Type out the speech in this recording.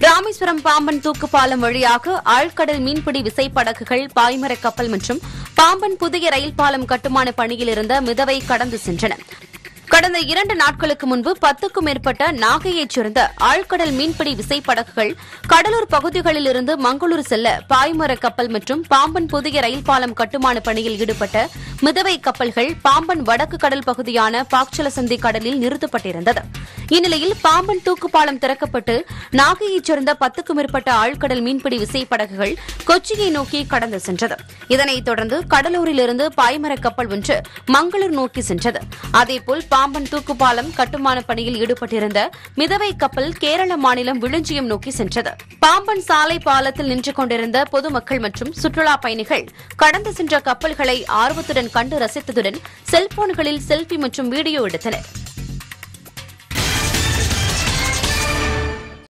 ராமேஸ்வரம் பாம்பன் தூக்கு பாலம் வழியாக ஆழ்கடல் மீன்பிடி விசைப்படகுகள் பாய்மரக் கப்பல் மற்றும் பாம்பன் புதிய ரயில் பாலம் கட்டுமான பணியில் இருந்த மிதவை கடந்து சென்றன கடந்த இரண்டு நாட்களுக்கு முன்பு பத்துக்கும் மேற்பட்ட நாகையைச் சேர்ந்த ஆழ்கடல் மீன்பிடி விசைப்படகுகள் கடலூர் பகுதிகளில் இருந்து மங்களூரு செல்ல பாய்மர கப்பல் மற்றும் பாம்பன் புதிய ரயில் பாலம் கட்டுமான பணியில் ஈடுபட்ட மிதவை கப்பல்கள் பாம்பன் வடக்கு கடல் பகுதியான பாக்சலசந்தி கடலில் நிறுத்தப்பட்டிருந்தது இந்நிலையில் பாம்பன் தூக்குப்பாலம் திறக்கப்பட்டு நாகையைச் சேர்ந்த பத்துக்கும் மேற்பட்ட ஆழ்கடல் மீன்பிடி விசைப்படகுகள் கொச்சியை நோக்கி கடந்து சென்றது இதனைத் தொடர்ந்து கடலூரிலிருந்து பாய்மர கப்பல் ஒன்று மங்களூர் நோக்கி சென்றது அதேபோல் பாம்பன் தூக்குப்பாலம் கட்டுமான பணியில் ஈடுபட்டிருந்த மிதவை கப்பல் கேரள மாநிலம் விழுஞ்சியம் நோக்கி சென்றது பாம்பன் சாலை பாலத்தில் நின்று கொண்டிருந்த பொதுமக்கள் மற்றும் சுற்றுலா பயணிகள் கடந்து சென்ற கப்பல்களை ஆர்வத்துடன் கண்டு ரசித்ததுடன் செல்போன்களில் செல்பி மற்றும் வீடியோ எடுத்தனர்